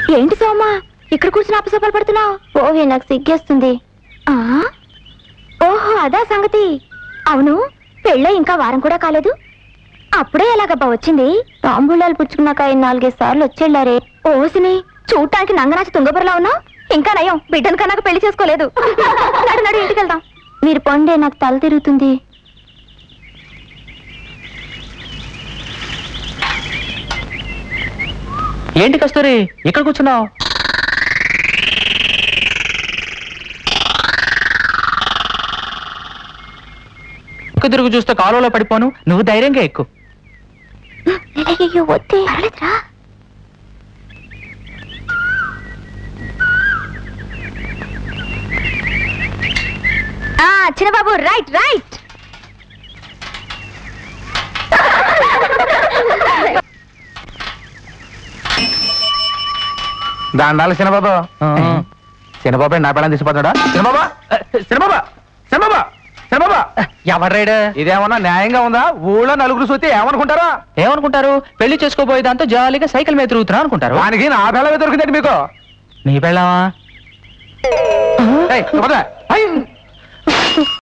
ఏంటి సోమా ఇక్కడ కూర్చుని అపసోపాలు పడుతున్నావు ఓవే నాకు సిగ్గేస్తుంది ఆ ఓహో అదా సంగతి అవును పెళ్ళై ఇంకా వారం కూడా కాలేదు అప్పుడే ఎలాగబ్బా వచ్చింది తాంబూలాలు పుచ్చుకున్నాక ఆయన నాలుగైదు సార్లు వచ్చేళ్ళారే ఓసిని చూడటానికి నంగనాచి తుంగబురలా ఉన్నావు ఇంకా నయం బిడ్డను కన్నాక పెళ్లి చేసుకోలేదు నడు నడు ఇంటికి వెళ్దాం మీరు పొండే నాకు తల తిరుగుతుంది ఏంటి కస్తూరి ఇక్కడ కూర్చున్నావు ఎక్కువ తిరుగు చూస్తే కాలువలో పడిపోను నువ్వు ధైర్యంగా ఎక్కు అయ్యో వద్దే పర్లేదురా ఆ చిన్నబాబు రైట్ రైట్ దండాలి చిన్నబాబు ఆ. చిన్నబాబు నా పిల్లని తీసిపోతాడా చిన్నబాబా చిన్నబాబా చిన్నబాబా చిన్నబాబా ఎవర్రాడు ఇదేమన్నా న్యాయంగా ఉందా ఊళ్ళో నలుగురు చూస్తే ఏమనుకుంటారా ఏమనుకుంటారు పెళ్లి చేసుకోబోయే దాంతో జాలీగా సైకిల్ మీద తిరుగుతున్నా అనుకుంటారు దానికి నా పిల్లవే దొరికిందండి మీకు నీ పెళ్ళావా ఏయ్, నువ్వు పద. ఐ.